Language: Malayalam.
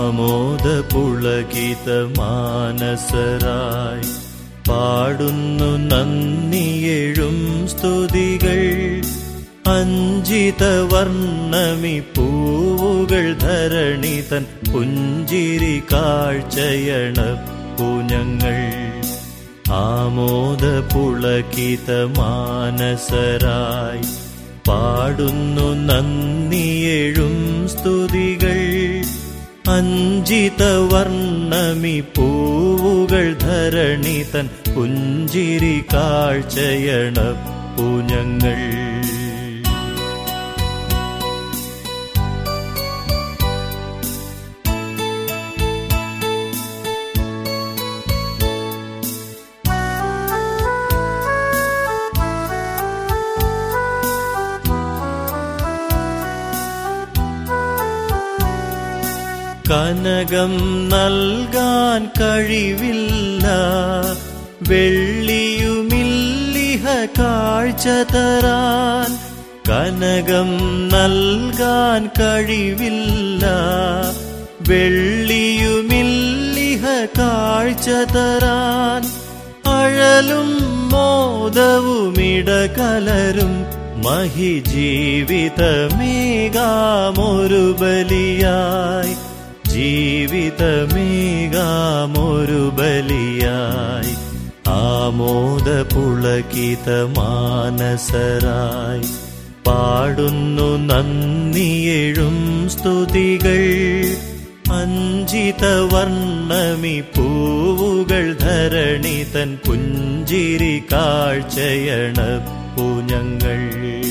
ആമോദ പുളകിത മാനസരായി പാടുന്നു നന്ദിയെഴും സ്തുതികൾ അഞ്ചിത വർണ്ണമി പൂവുകൾ ധരണി തൻ പുഞ്ചിരി കാഴ്ചയണ പുഞ്ഞങ്ങൾ ആമോദ പുളകിത മാനസരായി പാടുന്നു നന്ദിയെഴും സ്തുതികൾ അഞ്ചിത വർണ്ണമി പൂവുകൾ ധരണി തൻ പുഞ്ചിരി കാഴ്ചയണ പുഞ്ഞങ്ങൾ കനകം നൽകാൻ കഴിവില്ല വെള്ളിയുമില്ലിഹ കാഴ്ച തരാൻ കനകം നൽകാൻ കഴിവില്ല വെള്ളിയുമില്ലിഹ കാഴ്ച തരാൻ അഴലും മോദവുമിടകലരും മഹി ജീവിതമേകാമൊരു ബലിയായി ജീവിതമേകാമൊരു ബലിയായി ആമോദ പുളകിത മാനസരായി പാടുന്നു നന്ദിയെഴും സ്തുതികൾ അഞ്ചിത വർണ്ണമി പൂവുകൾ ധരണി തൻ പുഞ്ചിരി കാഴ്ചയണ പൂഞ്ഞങ്ങൾ